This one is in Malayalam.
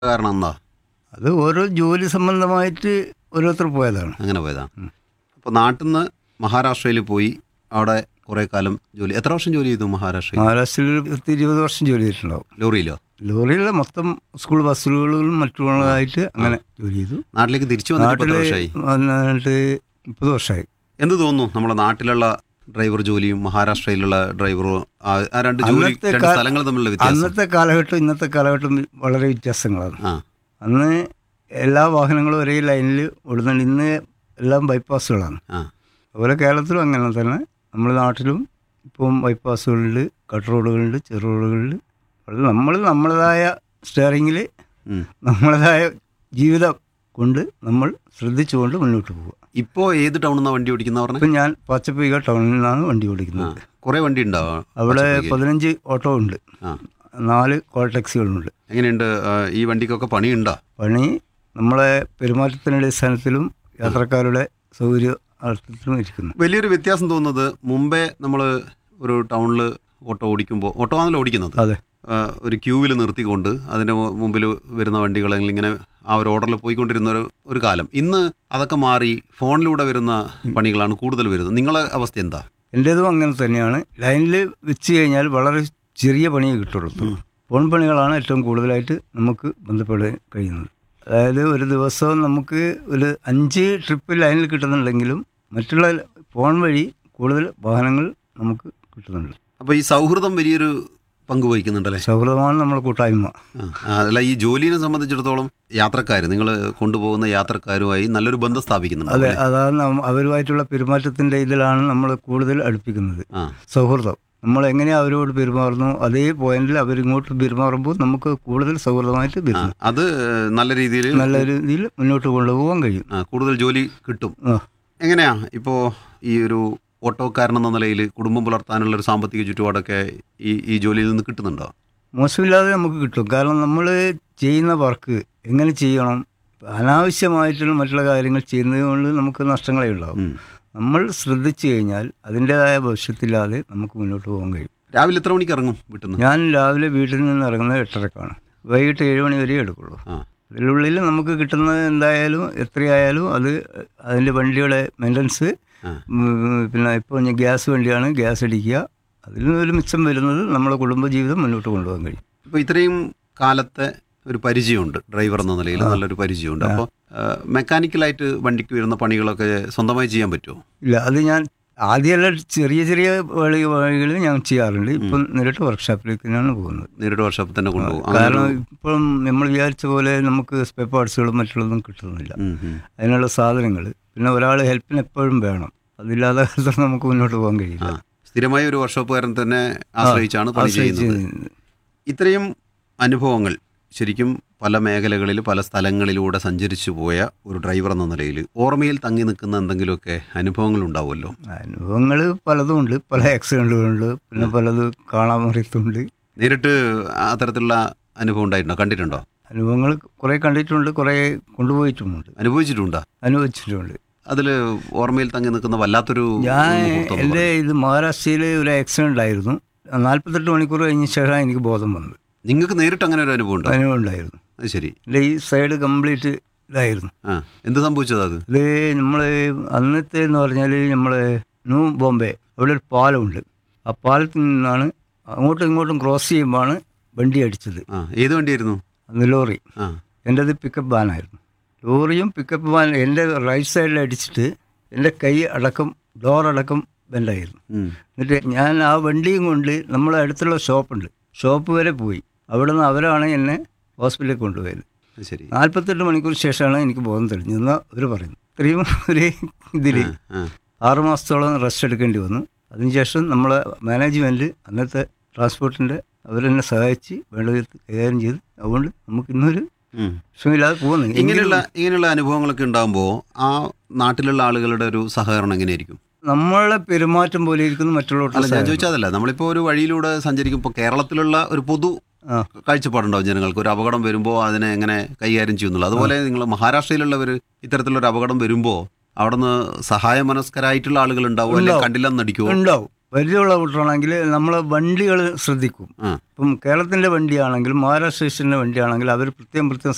കാരണം എന്താ അത് ഓരോ ജോലി സംബന്ധമായിട്ട് ഓരോരുത്തർ പോയതാണ് അങ്ങനെ പോയതാ അപ്പോൾ നാട്ടിൽ നിന്ന് മഹാരാഷ്ട്രയിൽ പോയി അവിടെ കുറേ കാലം ജോലി എത്ര വർഷം ജോലി ചെയ്തു മഹാരാഷ്ട്രയിൽ മഹാരാഷ്ട്രയിൽ ഒരു പത്ത് ഇരുപത് വർഷം ജോലി ചെയ്തിട്ടുണ്ടാവും ലോറിയിലോ ലോറിയിലെ മൊത്തം സ്കൂൾ ബസ്സുകളിലും മറ്റുള്ളതായിട്ട് അങ്ങനെ ജോലി ചെയ്തു നാട്ടിലേക്ക് തിരിച്ചു വന്നിട്ട് ഇപ്പൊ എത്ര നാട്ടിൽ വർഷമായി വന്നിട്ട് മുപ്പത് വർഷമായി എന്ത് തോന്നുന്നു നമ്മുടെ നാട്ടിലുള്ള ഡ്രൈവർ ജോലിയും മഹാരാഷ്ട്രയിലുള്ള ഡ്രൈവറും ആ ആ രണ്ട് ജോലി അന്നത്തെ രണ്ട് കാ- സ്ഥലങ്ങൾ തമ്മിലുള്ള വ്യത്യാസം അന്നത്തെ കാലഘട്ടം ഇന്നത്തെ കാലഘട്ടം വളരെ വ്യത്യാസങ്ങളാണ് ആ അന്ന് എല്ലാ വാഹനങ്ങളും ഒരേ ലൈനിൽ ഓടുന്നുണ്ട് ഇന്ന് എല്ലാം ബൈപ്പാസുകളാണ് ആ അതുപോലെ കേരളത്തിലും അങ്ങനെ തന്നെ നമ്മുടെ നാട്ടിലും ഇപ്പം ബൈപ്പാസുകളുണ്ട് കട്ട് റോഡുകളുണ്ട് ചെറു റോഡുകളുണ്ട് അത് നമ്മൾ നമ്മളതായ സ്റ്റിയറിങ്ങിൽ ഉം. നമ്മളതായ ജീവിതം കൊണ്ട് നമ്മൾ ശ്രദ്ധിച്ചുകൊണ്ട് മുന്നോട്ട് പോവുക ഇപ്പോൾ ഏത് ടൗണിൽ നിന്നാണ് വണ്ടി ഓടിക്കുന്ന പറഞ്ഞത് ഇപ്പം ഞാൻ പച്ചപ്പിക ടൗണിൽ നിന്നാണ് വണ്ടി ഓടിക്കുന്നത് കുറേ വണ്ടി ഉണ്ടാവും അവിടെ പതിനഞ്ച് ഓട്ടോ ഉണ്ട് ആ നാല് കോൾ ടാക്സികളുണ്ട് എങ്ങനെയുണ്ട് ആ, ഈ വണ്ടിക്കൊക്കെ പണിയുണ്ടോ പണി നമ്മളെ പെരുമാറ്റത്തിൻ്റെ അടിസ്ഥാനത്തിലും യാത്രക്കാരുടെ സൗകര്യ അർത്ഥത്തിലും ഇരിക്കുന്നു വലിയൊരു വ്യത്യാസം തോന്നുന്നത് മുമ്പേ നമ്മൾ ഒരു ടൗണിൽ ഓട്ടോ ഓടിക്കുമ്പോൾ ഓട്ടോ ആണല്ലോ ഓടിക്കുന്നത് അതെ ആ, ഒരു ക്യൂവിൽ നിർത്തിക്കൊണ്ട് അതിൻ്റെ മു- മുമ്പിൽ വരുന്ന വണ്ടികൾ അല്ലെങ്കിൽ ഇങ്ങനെ ആ ഒരു ഓർഡറിൽ പോയിക്കൊണ്ടിരുന്ന ഒരു ഒരു കാലം ഇന്ന് അതൊക്കെ മാറി ഫോണിലൂടെ വരുന്ന പണികളാണ് കൂടുതൽ വരുന്നത് നിങ്ങളെ അവസ്ഥ എന്താ എൻ്റേതും അങ്ങനെ തന്നെയാണ് ലൈനിൽ വെച്ച് കഴിഞ്ഞാൽ വളരെ ചെറിയ പണിയേ കിട്ടുള്ളൂ ഫോൺ പണികളാണ് ഏറ്റവും കൂടുതലായിട്ട് നമുക്ക് ബന്ധപ്പെടാൻ കഴിയുന്നത് അതായത് ഒരു ദിവസം നമുക്ക് ഒരു അഞ്ച് ട്രിപ്പ് ലൈനിൽ കിട്ടുന്നുണ്ടെങ്കിലും മറ്റുള്ള ഫോൺ വഴി കൂടുതൽ വാഹനങ്ങൾ നമുക്ക് കിട്ടുന്നുണ്ട് അപ്പോൾ ഈ സൗഹൃദം വലിയൊരു പങ്ക് വഹിക്കുന്നുണ്ടല്ലേ സൗഹൃദമാണ് നമ്മുടെ കൂട്ടായ്മ ആ, ആ, അല്ല ഈ ജോലിയെ സംബന്ധിച്ചിടത്തോളം യാത്രക്കാർ നിങ്ങൾ കൊണ്ടുപോകുന്ന യാത്രക്കാരുമായി നല്ലൊരു ബന്ധം സ്ഥാപിക്കുന്നുണ്ട് അതെ അതാണ് നം- അവരുമായിട്ടുള്ള പെരുമാറ്റത്തിൻ്റെ ഇതിലാണ് നമ്മൾ കൂടുതൽ അടുപ്പിക്കുന്നത് ആ സൗഹൃദം നമ്മൾ എങ്ങനെ അവരോട് പെരുമാറുന്നു അതേ പോയിന്റിൽ അവരിങ്ങോട്ട് പെരുമാറുമ്പോൾ നമുക്ക് കൂടുതൽ സൗഹൃദമായിട്ട് ആ, വരുന്നു അത് നല്ല രീതിയിൽ നല്ല രീതിയിൽ മുന്നോട്ട് കൊണ്ടുപോകാൻ കഴിയും ആ, കൂടുതൽ ജോലി കിട്ടും ആ. എങ്ങനെയാ ഇപ്പോൾ ഈ ഒരു ഓട്ടോക്കാരൻ എന്ന നിലയിൽ കുടുംബം പുലർത്താനുള്ള ഒരു സാമ്പത്തിക ചുറ്റുപാടൊക്കെ ഈ ഈ ജോലിയിൽ നിന്ന് കിട്ടുന്നുണ്ടോ മോശമില്ലാതെ നമുക്ക് കിട്ടും കാരണം നമ്മൾ ചെയ്യുന്ന വർക്ക് എങ്ങനെ ചെയ്യണം അനാവശ്യമായിട്ടുള്ള മറ്റുള്ള കാര്യങ്ങൾ ചെയ്യുന്നത് കൊണ്ട് നമുക്ക് നഷ്ടങ്ങളേ ഉണ്ടാവും ഉം. നമ്മൾ ശ്രദ്ധിച്ചു കഴിഞ്ഞാൽ അതിൻ്റെതായ ഭവിഷ്യത്തില്ലാതെ നമുക്ക് മുന്നോട്ട് പോകാൻ കഴിയും രാവിലെ എത്ര മണിക്ക് ഇറങ്ങും വീട്ടിൽ നിന്ന് ഞാൻ രാവിലെ വീട്ടിൽ നിന്ന് ഇറങ്ങുന്നത് എട്ടരക്കാണ് വൈകിട്ട് ഏഴ് മണി വരെ എടുക്കുള്ളൂ ആ അതിനുള്ളിൽ നമുക്ക് കിട്ടുന്നത് എന്തായാലും എത്രയായാലും അത് അതിൻ്റെ വണ്ടിയുടെ മെയിൻ്റനൻസ് ആ. പിന്നെ ഇപ്പോൾ ഞാൻ ഗ്യാസ് വണ്ടിയാണ് ഗ്യാസ് അടിക്കുക അതിൽ നിന്നൊരു മിച്ചം വരുന്നത് നമ്മുടെ കുടുംബജീവിതം മുന്നോട്ട് കൊണ്ടുപോകാൻ കഴിയും ഇപ്പോൾ ഇത്രയും കാലത്തെ ഒരു പരിചയമുണ്ട് ഡ്രൈവർ എന്ന നിലയിൽ നല്ലൊരു പരിചയമുണ്ട് അപ്പോൾ മെക്കാനിക്കലായിട്ട് വണ്ടിക്ക് വരുന്ന പണികളൊക്കെ സ്വന്തമായി ചെയ്യാൻ പറ്റുമോ ഇല്ല അത് ഞാൻ ആദ്യമെല്ലാം ചെറിയ ചെറിയ വഴി വഴികളിൽ ഞാൻ ചെയ്യാറുണ്ട് ഇപ്പം നേരിട്ട് വർക്ക്ഷോപ്പിലേക്ക് തന്നെയാണ് പോകുന്നത് നേരിട്ട് വർഷത്തിൽ തന്നെ കൊണ്ടുപോകും അങ്ങനെ കാരണം ഒരു- ഇപ്പം നമ്മൾ വിചാരിച്ച പോലെ നമുക്ക് സ്പെയർ പാർട്സുകളും മറ്റുള്ളതും കിട്ടുന്നില്ല ഉം, ഉം. അതിനുള്ള സാധനങ്ങൾ പിന്നെ ഒരാൾ ഹെൽപ്പിന് എപ്പോഴും വേണം അതില്ലാതെ നമുക്ക് മുന്നോട്ട് പോകാൻ ആ കഴിയില്ല സ്ഥിരമായി ഒരു വർഷോപ്പുകാരൻ തന്നെ ആശ്രയിച്ചാണ് പണി ആശ്രയിച്ച് ചെയ്യുന്നത് ഇത്രയും അനുഭവങ്ങൾ ശരിക്കും പല മേഖലകളിൽ പല സ്ഥലങ്ങളിലൂടെ സഞ്ചരിച്ചു പോയ ഒരു ഡ്രൈവർ എന്ന നിലയിൽ ഓർമ്മയിൽ തങ്ങി നിൽക്കുന്ന എന്തെങ്കിലുമൊക്കെ അനുഭവങ്ങൾ ഉണ്ടാവുമല്ലോ അനുഭവങ്ങൾ പലതും ഉണ്ട് പല ആക്സിഡൻറ്റുകളുണ്ട് പിന്നെ പലത് കാണാൻ മറിയത്തുണ്ട് നേരിട്ട് അത്തരത്തിലുള്ള അനുഭവം ഉണ്ടായിട്ടുണ്ടോ കണ്ടിട്ടുണ്ടോ അനുഭവങ്ങൾ കുറേ കണ്ടിട്ടുണ്ട് കുറേ കൊണ്ടുപോയിട്ടുമുണ്ട് അനുഭവിച്ചിട്ടുണ്ടോ അനുഭവിച്ചിട്ടുമുണ്ട് അതിൽ ഓർമ്മയിൽ തങ്ങി നിൽക്കുന്ന വല്ലാത്തൊരു ഞാൻ മുഹൂർത്തം എന്ന് എൻ്റെ പറയും. ഇത് മഹാരാഷ്ട്രയിൽ ഒരു ആക്സിഡൻ്റ് ആയിരുന്നു നാൽപ്പത്തെട്ട് മണിക്കൂർ കഴിഞ്ഞ ശേഷമാണ് എനിക്ക് ബോധം വന്നത് നിങ്ങൾക്ക് നേരിട്ട് അങ്ങനെ ഒരു അനുഭവം ഉണ്ടോ അനുഭവം ഉണ്ടായിരുന്നു അത് ശരി എൻ്റെ ഈ സൈഡ് കംപ്ലീറ്റ് ഇതായിരുന്നു ആ എന്ത് സംഭവിച്ചത് അത് ഇത് നമ്മൾ അന്നത്തെ എന്ന് പറഞ്ഞാൽ നമ്മൾ ന്യൂ ബോംബെ അവിടെ ഒരു പാലമുണ്ട് ആ പാലത്തിൽ നിന്നാണ് അങ്ങോട്ടും ഇങ്ങോട്ടും ക്രോസ് ചെയ്യുമ്പോഴാണ് വണ്ടി അടിച്ചത് ആ ഏത് വണ്ടിയായിരുന്നു അന്ന് ലോറി ആ എൻ്റെത് പിക്കപ്പ് വാനായിരുന്നു ലോറിയും പിക്കപ്പ് വാൻ എൻ്റെ റൈറ്റ് സൈഡിൽ അടിച്ചിട്ട് എൻ്റെ കൈ അടക്കം ഡോർ അടക്കം ബെൻഡായിരുന്നു ഉം. എന്നിട്ട് ഞാൻ ആ വണ്ടിയും കൊണ്ട് നമ്മളെ അടുത്തുള്ള ഷോപ്പുണ്ട് ഷോപ്പ് വരെ പോയി അവിടെ നിന്ന് അവരാണ് എന്നെ ഹോസ്പിറ്റലിൽ കൊണ്ടുപോയത് അത് ശരി നാൽപ്പത്തെട്ട് മണിക്കൂർ ശേഷമാണ് എനിക്ക് ബോധം തെളിഞ്ഞതെന്ന് അവർ പറയുന്നു ഇത്രയും ഒരു ഇതിൽ ആ ആറ് മാസത്തോളം റെസ്റ്റ് എടുക്കേണ്ടി വന്നു അതിനുശേഷം നമ്മളെ മാനേജ്മെൻറ്റ് അന്നത്തെ ട്രാൻസ്പോർട്ടിൻ്റെ അവരെന്നെ സഹായിച്ച് വേണ്ട വിധത്തിൽ കൈകാര്യം ചെയ്ത് അതുകൊണ്ട് നമുക്ക് ഇന്നൊരു ഉം. വിഷമില്ലാതെ പോകുന്നു ഇങ്ങനെയുള്ള ഇങ്ങനെയുള്ള അനുഭവങ്ങളൊക്കെ ഉണ്ടാകുമ്പോൾ ആ നാട്ടിലുള്ള ആളുകളുടെ ഒരു സഹകരണം എങ്ങനെയായിരിക്കും നമ്മളെ പെരുമാറ്റം പോലെ ഇരിക്കുന്നു മറ്റുള്ളവരുടെ അല്ല ഞാൻ സഹായം. ചോദിച്ചതല്ല നമ്മളിപ്പോൾ ഒരു വഴിയിലൂടെ സഞ്ചരിക്കുമ്പോൾ കേരളത്തിലുള്ള ഒരു പൊതു ആ. കാഴ്ചപ്പാടുണ്ടാവും ജനങ്ങൾക്ക് ഒരു അപകടം വരുമ്പോൾ അതിനെ എങ്ങനെ കൈകാര്യം ചെയ്യുന്നുള്ളൂ അതുപോലെ നിങ്ങൾ മഹാരാഷ്ട്രയിലുള്ളവർ ഇത്തരത്തിലൊരു അപകടം വരുമ്പോൾ അവിടുന്ന് സഹായ മനസ്കരായിട്ടുള്ള ആളുകൾ ഉണ്ടാവും അല്ലെങ്കിൽ ഉണ്ടാവും. കണ്ടില്ലെന്ന് അടിക്കുമോ ഉണ്ടാവും പരിചയമുള്ള കൂട്ടറാണെങ്കിൽ നമ്മളെ വണ്ടികൾ ശ്രദ്ധിക്കും ആ ഇപ്പം കേരളത്തിൻ്റെ വണ്ടിയാണെങ്കിലും മഹാരാഷ്ട്ര സ്റ്റേഷൻ്റെ വണ്ടിയാണെങ്കിലും അവർ പ്രത്യേകം പ്രത്യേകം